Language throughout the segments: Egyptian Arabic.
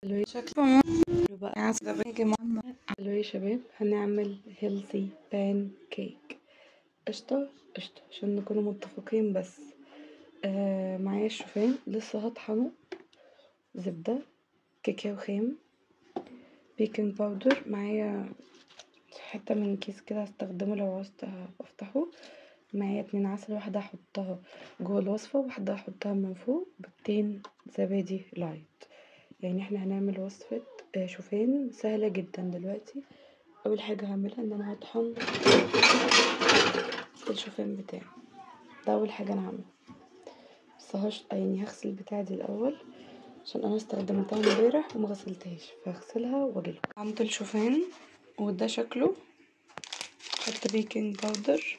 الو يا شكله بقى يا جماعة الو يا شباب هنعمل هيلثي بان كيك قشطة قشطة عشان نكونوا متفقين بس آه معايا الشوفان لسه هطحنه زبدة كاكاو خام بيكنج باودر معايا حتة من كيس كده هستخدمه لو عوزت افتحه معايا اتنين عسل واحدة هحطها جوه الوصفة وواحدة هحطها من فوق بيضتين زبادي لايت يعني احنا هنعمل وصفة شوفان سهلة جدا دلوقتي اول حاجة هعملها ان انا هطحن الشوفان بتاعي ده اول حاجة انا هعملها بس هش يعني هغسل البتاعة دي الاول عشان انا استخدمتها امبارح ومغسلتهاش فهغسلها واجيلكوا عملت الشوفان وده شكله حط بيكنج باودر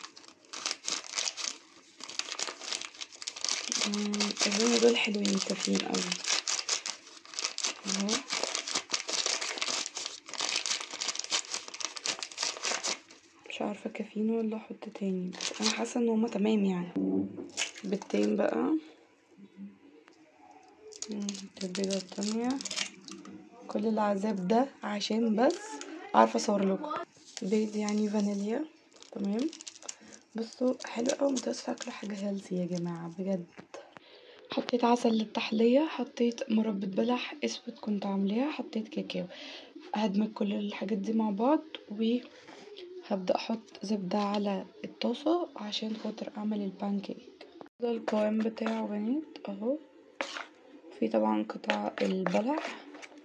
اللون دول حلوين كافيين اوي اهو مش عارفة كافيين ولا احط تاني بس انا حاسة ان هما تمام يعني بيضتين بقى البيضة التانية كل العذاب ده عشان بس عارفة اصور لكم بيض يعني فانيليا تمام بصوا حلو اوي متوسط تاكلوا حاجة هيلثي يا جماعة بجد حطيت عسل للتحلية حطيت مربى بلح اسود كنت عاملاها حطيت كاكاو هدمج كل الحاجات دي مع بعض وهبدأ احط زبدة على الطاسة عشان خاطر اعمل البانكيك ده القوام بتاعه بنات اهو في طبعا قطع البلح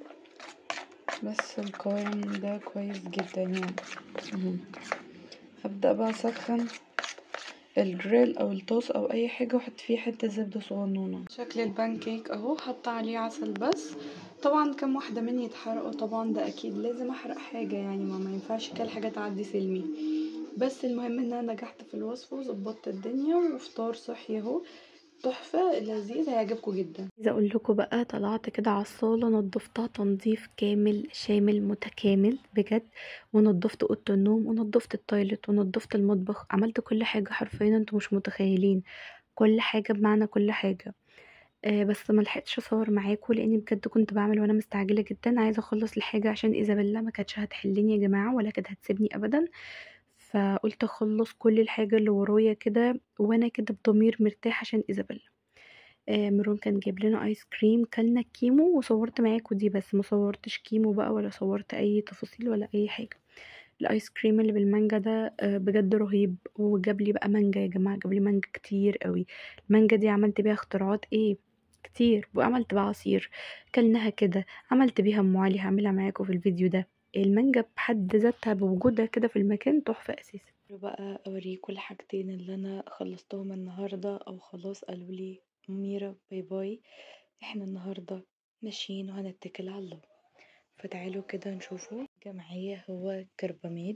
بس القوام ده كويس جدا يعني اهو هبدأ بقى اسخن الجريل او الطاس او اي حاجه واحط فيه حته زبده صغنونه شكل البانكيك اهو حاطه عليه عسل بس طبعا كام واحده مني يتحرقوا طبعا ده اكيد لازم احرق حاجه يعني ما, ما ينفعش كل حاجه تعدي سلمي بس المهم ان انا نجحت في الوصفه وظبطت الدنيا وفطار صحي اهو تحفه لذيذ هيعجبكم جدا عايزه اقول لكم بقى طلعت كده على الصاله نضفتها تنظيف كامل شامل متكامل بجد ونضفت اوضه النوم ونضفت التويلت ونضفت المطبخ عملت كل حاجه حرفيا انتوا مش متخيلين كل حاجه بمعنى كل حاجه آه بس ما لحقتش اصور معاكم لاني بجد كنت بعمل وانا مستعجله جدا عايزه اخلص الحاجه عشان ايزابيلا ما كانتش هتحلني يا جماعه ولا كانت هتسيبني ابدا فقلت اخلص كل الحاجه اللي ورايا كده وانا كده بضمير مرتاح عشان ايزابيلا آه ميرون كان جايب لنا ايس كريم كلنا كيمو وصورت معاكم دي بس ما صورتش كيمو بقى ولا صورت اي تفاصيل ولا اي حاجه الايس كريم اللي بالمانجا ده آه بجد رهيب وجاب لي بقى مانجا يا جماعه جاب لي مانجا كتير قوي المانجا دي عملت بيها اختراعات ايه كتير وعملت بقى عصير كلناها كده عملت بيها ام علي هعملها معاكم في الفيديو ده المانجا بحد ذاتها بوجودها كده في المكان تحفه اساسا بقى اوريكم الحاجتين اللي انا خلصتهم النهارده او خلاص قالوا لي ميرا باي باي احنا النهارده ماشيين وهنتكل على الله فتعالوا كده نشوفوا جمعية هو كرباميد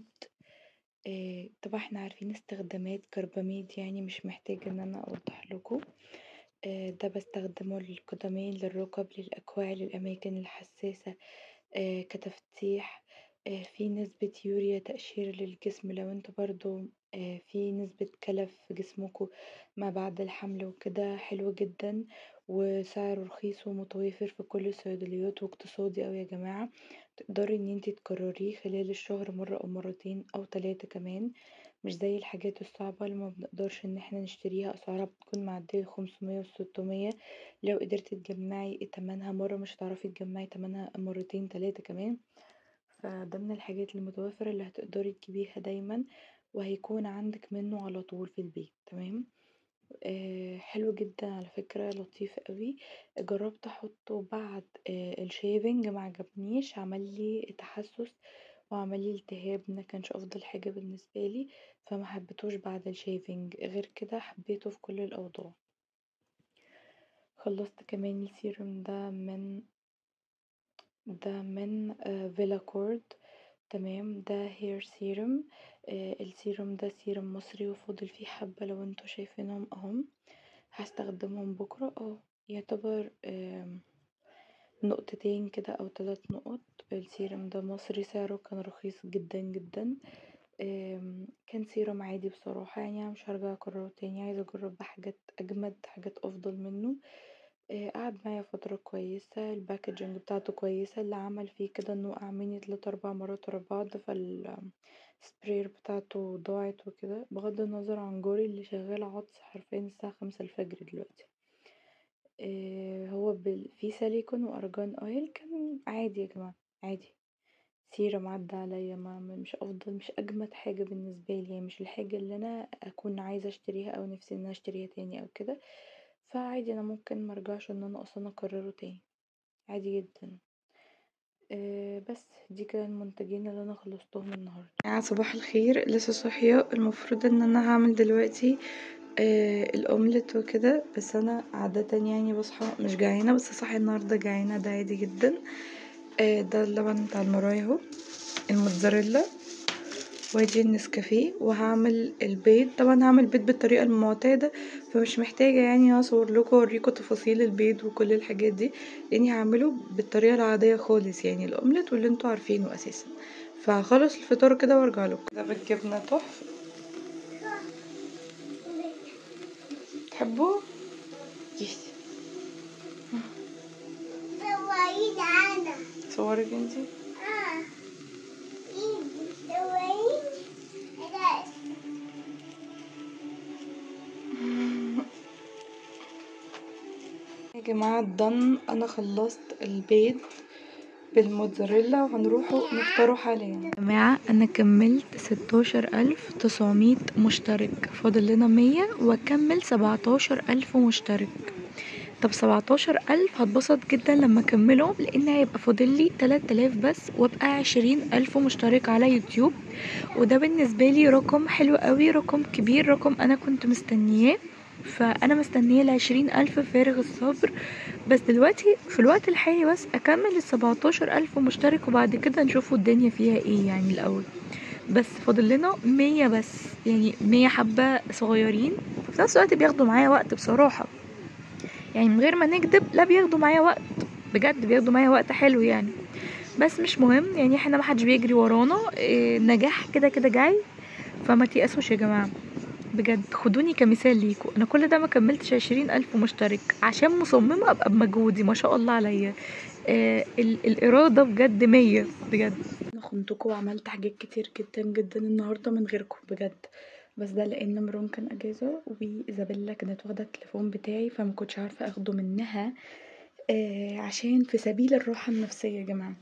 اه طبعا احنا عارفين استخدامات كرباميد يعني مش محتاجة ان انا اوضح لكم اه ده بستخدمه للقدمين للركب للاكواع للاماكن الحساسة اه كتفتيح اه في نسبة يوريا تقشير للجسم لو انتوا برضو اه في نسبة كلف في جسمكم ما بعد الحمل وكده حلو جدا وسعره رخيص ومتوفر في كل الصيدليات واقتصادي اوي يا جماعة تقدري ان انتي تكرريه خلال الشهر مرة او مرتين او تلاتة كمان مش زي الحاجات الصعبة اللي ما بنقدرش ان احنا نشتريها اسعارها بتكون معدية الخمسمية والستمية لو قدرتي تجمعي تمنها مرة مش هتعرفي تجمعي تمنها مرتين تلاتة كمان فده من الحاجات المتوفرة اللي هتقدري تجيبيها دايما وهيكون عندك منه على طول في البيت تمام آه حلو جدا على فكرة لطيف قوي جربت احطه بعد آه الشيفنج معجبنيش عملي تحسس وعملي التهاب ما كانش افضل حاجة بالنسبة لي فما حبيتوش بعد الشيفنج غير كده حبيته في كل الاوضاع خلصت كمان السيروم ده من ده من آه فيلا كورد تمام ده هير سيروم آه السيروم ده سيروم مصري وفاضل فيه حبة لو انتوا شايفينهم اهم هستخدمهم بكرة اه يعتبر آه نقطتين كده او تلات نقط السيروم ده مصري سعره كان رخيص جدا جدا آه كان سيروم عادي بصراحة يعني مش هرجع اكرره تاني عايزة اجرب بحاجات اجمد حاجات افضل منه آآ قعد معايا فترة كويسة، الpackaging بتاعته كويسة، اللي عمل فيه كده إنه وقع مني 3، 4 مرات ورا بعض فال الsprayer بتاعته ضاعت وكده، بغض النظر عن جاري اللي شغال عطس حرفيًا الساعة 5 الفجر دلوقتي. آآ هو بال فيه سيليكون وأرجان oil كان عادي يا جماعة عادي، سيرم عدى عليا ما مش أفضل مش أجمد حاجة بالنسبالي يعني مش الحاجة اللي أنا أكون عايزة أشتريها أو نفسي إن أنا أشتريها تاني أو كده، فعادي أنا ممكن مرجعش إن أنا أصلا أكرره تاني عادي جدا. آآ بس دي كده المنتجين اللي أنا خلصتهم النهاردة. يا صباح الخير لسه صاحية المفروض إن أنا هعمل دلوقتي آآ الأومليت وكده بس أنا عادة يعني بصحى مش جعانة بس صاحية النهاردة جعانة ده عادي جدا آآ ده اللبن بتاع المراي اهو الموتزاريلا وادي النسكافيه وهعمل البيض طبعا هعمل البيض بالطريقة المعتادة فمش محتاجة يعني اصورلكوا واوريكوا تفاصيل البيض وكل الحاجات دي لاني هعمله بالطريقة العادية خالص يعني الأومليت واللي انتوا عارفينه اساسا فهخلص الفطار كده وارجعلكوا ده بالجبنة تحفة تحبوه؟ يس صوريني أنا صورك انتي آه إيدي صوريني أنا يا جماعة done انا خلصت البيض بالموتزاريلا وهنروحوا نفطروا حاليا يا جماعة انا كملت ستاشر الف تسعمية مشترك فاضل لنا مية واكمل سبعتاشر الف مشترك طب سبعتاشر الف هتبسط جدا لما اكملهم لان هيبقى فاضلي تلات الاف بس وابقى عشرين الف مشترك على يوتيوب وده بالنسبالي رقم حلو قوي رقم كبير رقم انا كنت مستنياه فانا مستنيه العشرين الف فارغ الصبر بس دلوقتي في الوقت الحالي بس اكمل السبعتاشر الف مشترك وبعد كده نشوفوا الدنيا فيها ايه يعني الاول بس فاضل لنا مية بس يعني مية حبة صغيرين في نفس الوقت بياخدوا معايا وقت بصراحة يعني من غير ما نكدب لا بياخدوا معايا وقت بجد بياخدوا معايا وقت حلو يعني بس مش مهم يعني احنا محدش بيجري ورانا إيه نجاح كده كده جاي فما تيأسوش يا جماعة بجد خدوني كمثال ليكوا انا كل ده ما كملتش عشرين الف مشترك عشان مصممة ابقى بمجهودي ما شاء الله عليا آه ال- الارادة بجد مية بجد انا خنتكوا وعملت حاجات كتير جدا جدا النهاردة من غيركم بجد بس ده لان مروان كان اجازة وايزابيلا كانت واخدة التليفون بتاعي فما كنتش عارفة اخده منها آه عشان في سبيل الراحة النفسية يا جماعة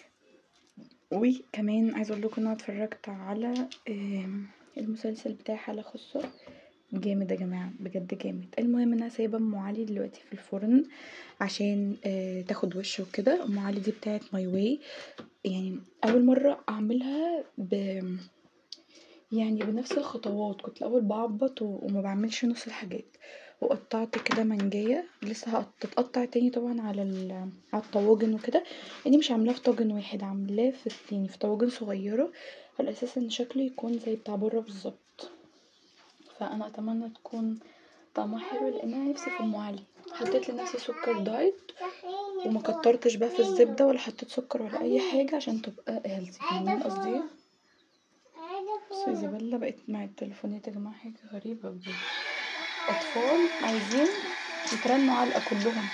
وكمان عايزة اقولكوا ان انا اتفرجت على آم، المسلسل بتاع حالة خاصة جامد يا جماعة بجد جامد المهم ان انا سايبة ام علي دلوقتي في الفرن عشان آه تاخد وش وكده ام علي دي بتاعت ماي واي يعني اول مرة اعملها ب يعني بنفس الخطوات كنت الاول بعبط و- وما بعملش نص الحاجات وقطعت كده منجاية لسه هتتقطع تاني طبعا على ال- على الطواجن وكده لاني مش عاملاه في طاجن واحد عاملاه في يعني في طواجن صغيرة على اساس ان شكله يكون زي بتاع بره بالظبط فانا اتمنى تكون طعمها حلو لان انا نفسي في ام علي حطيت لنفسي سكر دايت صحيني وما كترتش بقى في الزبدة ولا حطيت سكر ولا اي حاجة عشان تبقى هيلثي فاهمين قصدي ايه بصوا ايزابيلا بقت مع التليفونات يا جماعة حاجة غريبة بجد أطفال عايزين يترنوا علقة كلهم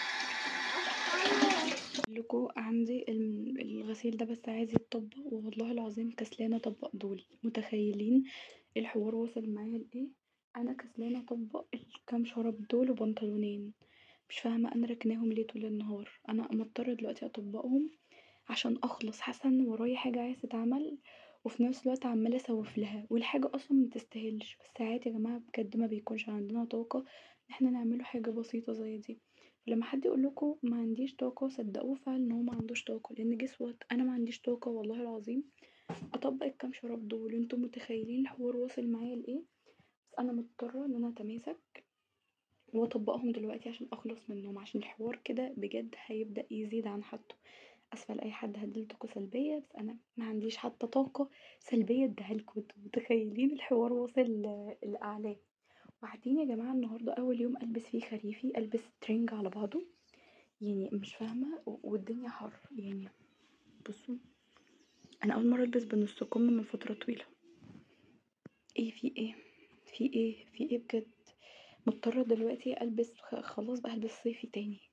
لكوا عندي الم- الغسيل ده بس عايز يتطبق والله العظيم كسلانة اطبق دول متخيلين الحوار وصل معايا لايه انا كسلانة اطبق الكام شراب دول وبنطلونين مش فاهمة انا راكناهم ليه طول النهار انا مضطرة دلوقتي اطبقهم عشان اخلص حاسة ان ورايا حاجة عايزة تتعمل وفي نفس الوقت عمالة اسوف لها والحاجة اصلا متستاهلش بس ساعات يا جماعة بجد ما بيكونش عندنا طاقة ان احنا نعمله حاجة بسيطة زي دي لما حد يقولكوا ما عنديش طاقة صدقوه فعلا ان هو ما عندوش طاقة لان جس وات انا ما عنديش طاقة والله العظيم اطبق الكام شراب دول انتوا متخيلين الحوار واصل معايا لايه بس انا مضطرة ان انا اتماسك واطبقهم دلوقتي عشان اخلص منهم عشان الحوار كده بجد هيبدأ يزيد عن حده اسفة لاي حد هديلتكوا سلبية بس انا ما عنديش حتى طاقة سلبية اديهالكوا انتوا متخيلين الحوار واصل ل- لاعلاه وبعدين يا جماعة النهاردة اول يوم البس فيه خريفي البس ترنج على بعضه يعني مش فاهمة و- والدنيا حر يعني بصوا انا اول مرة البس بنص كم من فترة طويلة ايه في ايه في ايه في ايه بجد مضطرة دلوقتي البس خ- خلاص بقى البس صيفي تاني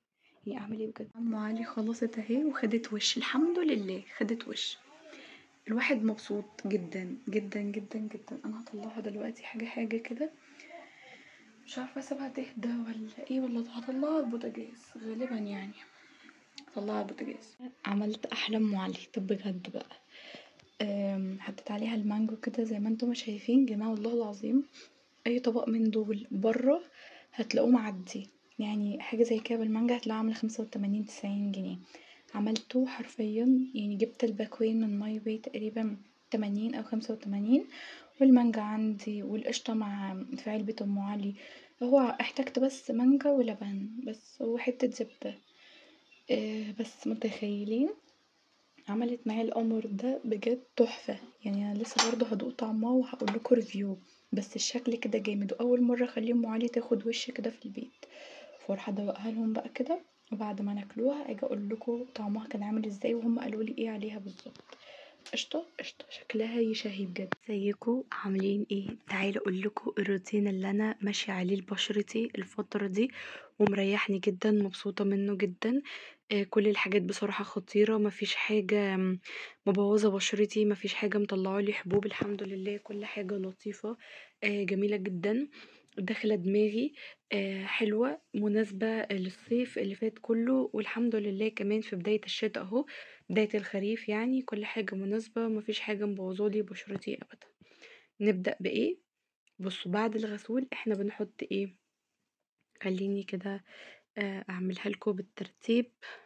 يعني اعمل ايه بجد ام علي خلصت اهي وخدت وش الحمد لله خدت وش الواحد مبسوط جدا جدا جدا جدا انا هطلعها دلوقتي حاجة حاجة كده مش عارفة اسيبها تهدى ولا ايه ولا هطلعها على البوتاجاز غالبا يعني هطلعها على البوتاجاز عملت احلى ام علي طب بجد بقى أم، حطيت عليها المانجو كده زي ما انتم شايفين جماعة والله العظيم اي طبق من دول بره هتلاقوه معدي يعني حاجة زي كده بالمانجا هتلاقوها عاملة خمسة وتمانين تسعين جنيه عملته حرفيا يعني جبت الباكوين من ماي واي تقريبا تمانين او خمسة وتمانين والمانجا عندي والقشطة مع في علبة ام علي هو احتجت بس مانجا ولبن بس وحتة زبدة اه بس متخيلين عملت معايا القمر ده بجد تحفة يعني انا لسه برضه هدوق طعمها وهقولكوا ريفيو بس الشكل كده جامد واول مرة اخلي ام علي تاخد وش كده في البيت فاروح ادوقها لهم بقى كده وبعد ما ناكلوها اجي اقولكوا طعمها كان عامل ازاي وهم قالولي ايه عليها بالظبط قشطة قشطة شكلها يشهي بجد ازيكم عاملين ايه تعالوا اقولكوا الروتين اللي انا ماشيه عليه لبشرتي الفتره دي ومريحني جدا مبسوطه منه جدا آه، كل الحاجات بصراحه خطيره مفيش حاجه م- مبوظه بشرتي مفيش حاجه مطلعالي حبوب الحمد لله كل حاجه لطيفه آه، جميله جدا داخله دماغي آه، حلوه مناسبه للصيف اللي فات كله والحمد لله كمان في بدايه الشتاء اهو بداية الخريف يعني كل حاجة مناسبة مفيش حاجة مبوظالي بشرتي أبدا نبدأ بإيه بصوا بعد الغسول احنا بنحط ايه خليني كده آه، اعملها لكم بالترتيب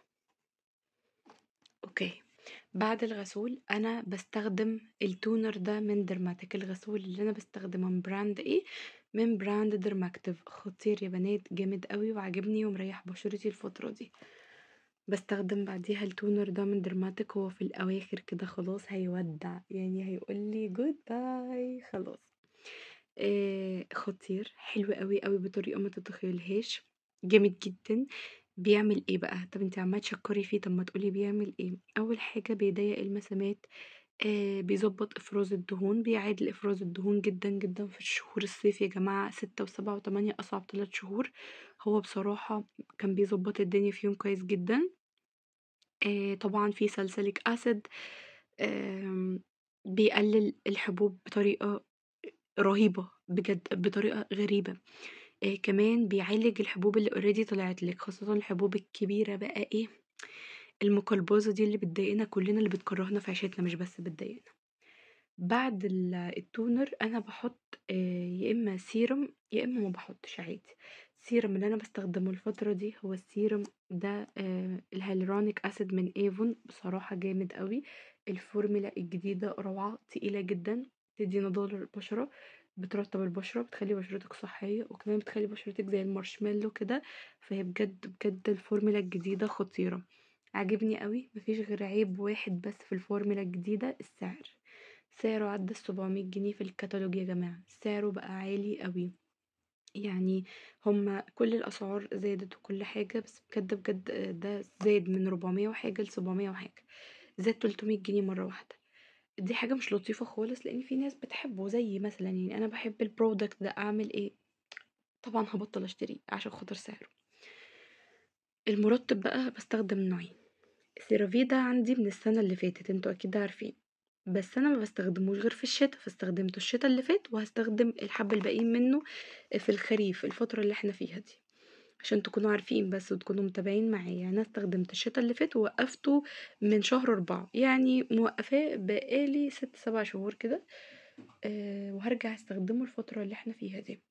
اوكي بعد الغسول انا بستخدم التونر ده من درماتيك الغسول اللي انا بستخدمه من براند ايه من براند درماكتيف خطير يا بنات جامد قوي وعجبني ومريح بشرتي الفترة دي بستخدم بعديها التونر ده من درماتيك هو في الاواخر كده خلاص هيودع يعني هيقولي جود باي خلاص آه خطير حلو قوي قوي بطريقه ما تتخيلهاش جامد جدا بيعمل ايه بقى طب انت عماله تشكري فيه طب ما تقولي بيعمل ايه اول حاجه بيضيق المسامات آه بيظبط افراز الدهون بيعادل افراز الدهون جدا جدا في الشهور الصيف يا جماعه ستة وسبعة وتمانية اصعب تلات شهور هو بصراحه كان بيظبط الدنيا فيهم كويس جدا آه طبعا في سلسليك اسيد آم، بيقلل الحبوب بطريقه رهيبة بجد بطريقة غريبة آه كمان بيعالج الحبوب اللي اوريدي طلعت لك خاصة الحبوب الكبيرة بقى ايه المقلبظة دي اللي بتضايقنا كلنا اللي بتكرهنا في عيشتنا مش بس بتضايقنا بعد ال- التونر انا بحط آه يا اما سيرم يا اما ما بحطش عادي السيرم اللي انا بستخدمه الفترة دي هو السيرم ده آه الهيالورونيك اسيد من ايفون بصراحة جامد قوي الفورمولا الجديدة روعة تقيلة جدا تدي نضارة للبشرة بترطب البشرة بتخلي بشرتك صحية وكمان بتخلي بشرتك زي المارشميلو كده فهي بجد بجد الفورمولا الجديدة خطيرة عاجبني قوي مفيش غير عيب واحد بس في الفورمولا الجديدة السعر سعره عدى السبعمية جنيه في الكتالوج يا جماعة سعره بقى عالي قوي يعني هما كل الأسعار زادت وكل حاجة بس بجد بجد ده زاد من ربعمية وحاجة لسبعمية وحاجة زاد تلتمية جنيه مرة واحدة دي حاجة مش لطيفة خالص لأن في ناس بتحبه زي مثلا يعني أنا بحب البرودكت ده أعمل إيه طبعا هبطل أشتريه عشان خاطر سعره المرطب بقى بستخدم نوعين سيرافي ده عندي من السنة اللي فاتت انتوا أكيد عارفين بس أنا ما بستخدموش غير في الشتاء فاستخدمته الشتاء اللي فات وهستخدم الحبة الباقيين منه في الخريف الفترة اللي احنا فيها دي عشان تكونوا عارفين بس وتكونوا متابعين معايا انا استخدمت الشتاء اللي فات ووقفته من شهر أربعة يعني موقفاه بقالي ست سبع شهور كده أه وهرجع استخدمه الفترة اللي احنا فيها دي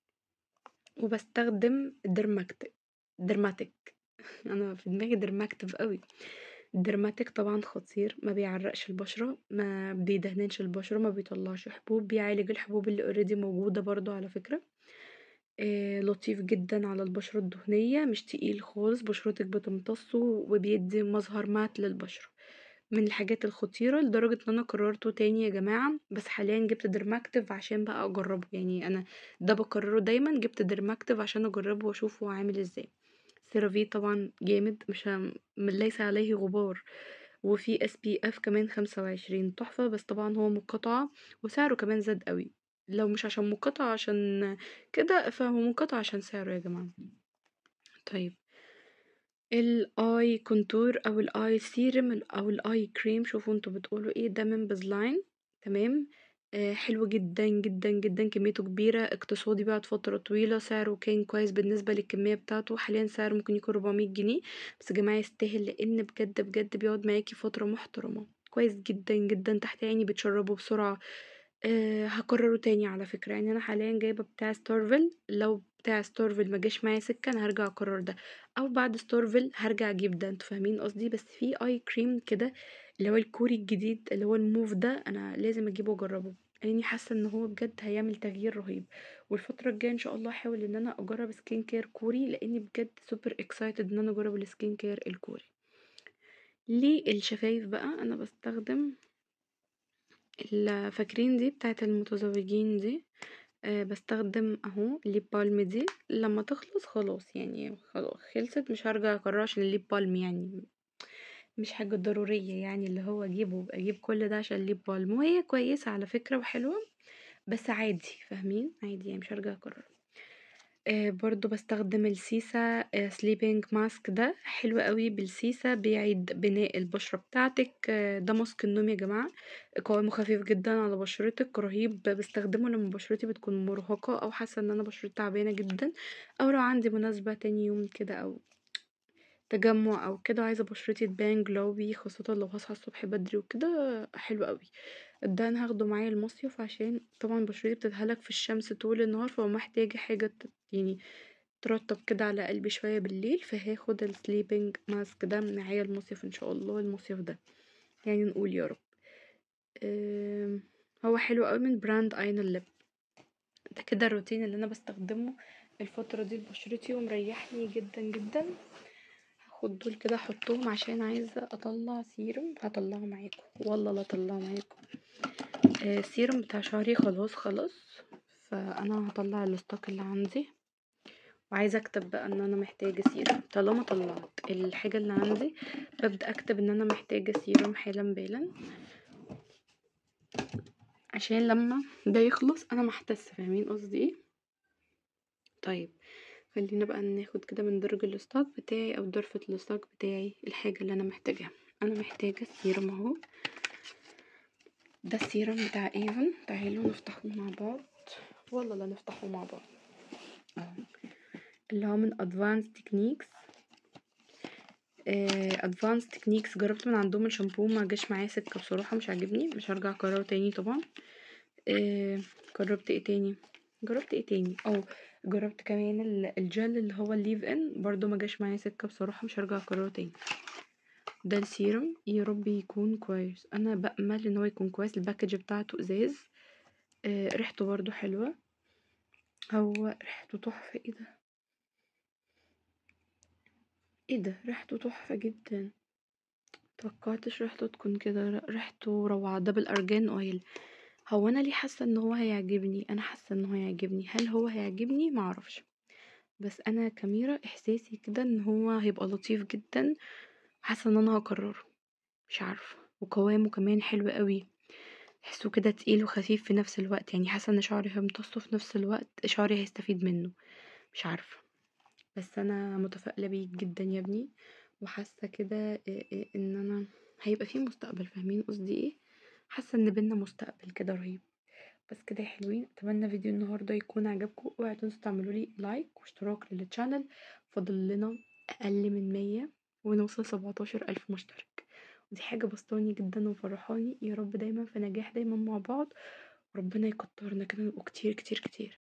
وبستخدم درماكتيك درماتيك انا في دماغي درماكتيف قوي الدرماتيك طبعا خطير ما بيعرقش البشرة ما بيدهننش البشرة ما بيطلعش حبوب بيعالج الحبوب اللي اوريدي موجودة برضو على فكرة آه لطيف جدا على البشرة الدهنية مش تقيل خالص بشرتك بتمتصه وبيدي مظهر مات للبشرة من الحاجات الخطيرة لدرجة ان انا قررته تاني يا جماعة بس حاليا جبت درماكتيف عشان بقى اجربه يعني انا ده بكرره دايما جبت درماكتيف عشان اجربه واشوفه عامل ازاي سيرافي طبعا جامد مش هم... ليس عليه غبار وفي اس بي اف كمان خمسة وعشرين تحفة بس طبعا هو مقاطعة وسعره كمان زاد قوي لو مش عشان مقاطعة عشان كده فهو مقاطعة عشان سعره يا جماعة طيب الاي كونتور او الاي سيرم او الاي كريم شوفوا انتوا بتقولوا ايه ده من بزلاين تمام آه حلو جدا جدا جدا كميته كبيرة اقتصادي بعد فترة طويلة سعره كان كويس بالنسبة للكمية بتاعته حاليا سعره ممكن يكون 400 جنيه بس يا جماعة يستاهل لان بجد بجد بيقعد معاكي فترة محترمة كويس جدا جدا تحت عيني بتشربه بسرعة أه هكرره تاني على فكرة يعني انا حاليا جايبة بتاع ستارفل لو بتاع ستارفل ما جاش معايا سكة انا هرجع اكرر ده او بعد ستارفل هرجع اجيب ده انتوا فاهمين قصدي بس في اي كريم كده اللي هو الكوري الجديد اللي هو الموف ده انا لازم اجيبه واجربه لاني حاسه ان هو بجد هيعمل تغيير رهيب والفتره الجايه ان شاء الله احاول ان انا اجرب سكين كير كوري لاني بجد سوبر اكسايتد ان انا اجرب السكين كير الكوري للشفايف بقى انا بستخدم ال- فاكرين دي بتاعه المتزوجين دي أه بستخدم اهو الليب بالم دي لما تخلص خلاص يعني خلاص خلصت مش هرجع اكررها عشان الليب بالم يعني مش حاجة ضرورية يعني اللي هو اجيبه اجيب كل ده عشان الليب بالم وهي كويسة على فكرة وحلوة بس عادي فاهمين عادي يعني مش هرجع اكرر آه برضو بستخدم السيسا آه سليبنج ماسك ده حلو قوي بالسيسا بيعيد بناء البشرة بتاعتك آه ده ماسك النوم يا جماعة قوامه خفيف جدا على بشرتك رهيب بستخدمه لما بشرتي بتكون مرهقة او حاسة ان انا بشرتي تعبانة جدا او لو عندي مناسبة تاني يوم كده او تجمع او كده عايزة بشرتي تبان جلوي خاصة لو هصحى الصبح بدري وكده حلو قوي ده انا هاخده معايا المصيف عشان طبعا بشرتي بتتهلك في الشمس طول النهار فمحتاجة حاجة تت- يعني ترطب كده على قلبي شوية بالليل فهاخد السليبنج ماسك ده معايا المصيف ان شاء الله المصيف ده يعني نقول يا رب أم، هو حلو قوي من براند اين اللب ده كده الروتين اللي انا بستخدمه الفترة دي لبشرتي ومريحني جدا جدا هاخد دول كده احطهم عشان عايزة اطلع سيرم هطلعه معاكم والله لا اطلعه معاكم آه، السيرم بتاع شعري خلاص خلاص فانا هطلع الستوك اللي عندي وعايزه اكتب بقى ان انا محتاجه سيرم طالما طلعت الحاجه اللي عندي ببدا اكتب ان انا محتاجه سيرم حالا بالا عشان لما ده يخلص انا محتس فاهمين قصدي ايه طيب خلينا بقى ناخد كده من درج الستوك بتاعي او ضرفة الستوك بتاعي الحاجة اللي انا محتاجاها انا محتاجة السيرم اهو ده السيرم بتاع ايفن تعالوا نفتحه مع بعض والله لا نفتحه مع بعض اهو اللي هو من ادفانس تكنيكس ادفانس تكنيكس جربت من عندهم الشامبو ما جاش معايا سكه بصراحه مش عاجبني مش هرجع اكرره تاني طبعا آه، جربت ايه تاني جربت ايه تاني او جربت كمان ال- الجل اللي هو الليف ان برضو ما جاش معايا سكه بصراحه مش هرجع اكرره تاني ده السيرم يا رب يكون كويس انا بامل ان هو يكون كويس الباكج بتاعته ازاز آه، ريحته برضو حلوه هو ريحته تحفه ايه ده ايه ده ريحته تحفه جدا متوقعتش ريحته تكون كده ر- ريحته روعة ده بالأرجان اويل هو انا ليه حاسة ان هو هيعجبني انا حاسة ان هو هيعجبني هل هو هيعجبني معرفش بس انا كميرا احساسي كده ان هو هيبقى لطيف جدا حاسة ان انا هكرره مش عارفة وقوامه كمان حلو قوي تحسه كده تقيل وخفيف في نفس الوقت يعني حاسة ان شعري هيمتصه في نفس الوقت شعري هيستفيد منه مش عارفة بس انا متفائلة بيه جدا يا ابني وحاسة كده إيه إيه ان انا هيبقى فيه مستقبل فاهمين قصدي ايه حاسة ان بينا مستقبل كده رهيب بس كده يا حلوين اتمنى فيديو النهارده يكون عجبكم اوعوا تنسوا تعملوا لي لايك واشتراك للتشانل فاضل لنا اقل من مية ونوصل سبعتاشر الف مشترك ودي حاجه بسطاني جدا وفرحاني يا رب دايما في نجاح دايما مع بعض وربنا يكترنا كده نبقوا كتير كتير كتير